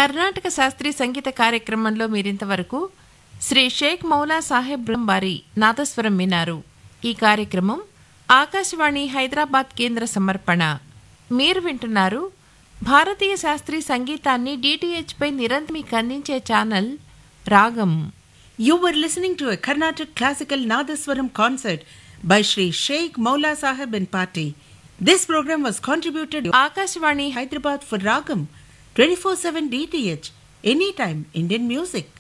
కర్ణాటక శాస్త్రీయ సంగీత కార్యక్రమంలో మీరింతవరకు శ్రీ షేక్ మౌలా సాహెబ్ బృందం వారి నాదస్వరం విన్నారు ఈ కార్యక్రమం ఆకాశవాణి హైదరాబాద్ కేంద్ర సమర్పణ మీరు వింటున్నారు భారతీయ శాస్త్రీయ సంగీతాన్ని డిటిహెచ్ పై నిరంతరం మీకు అందించే ఛానల్ రాగం You were listening to a Carnatic classical Nadaswaram concert by Sri Sheikh Maula Sahib and Party. This program was contributed by Akashvani Hyderabad for Ragam 24/7 DTH Anytime Indian Music.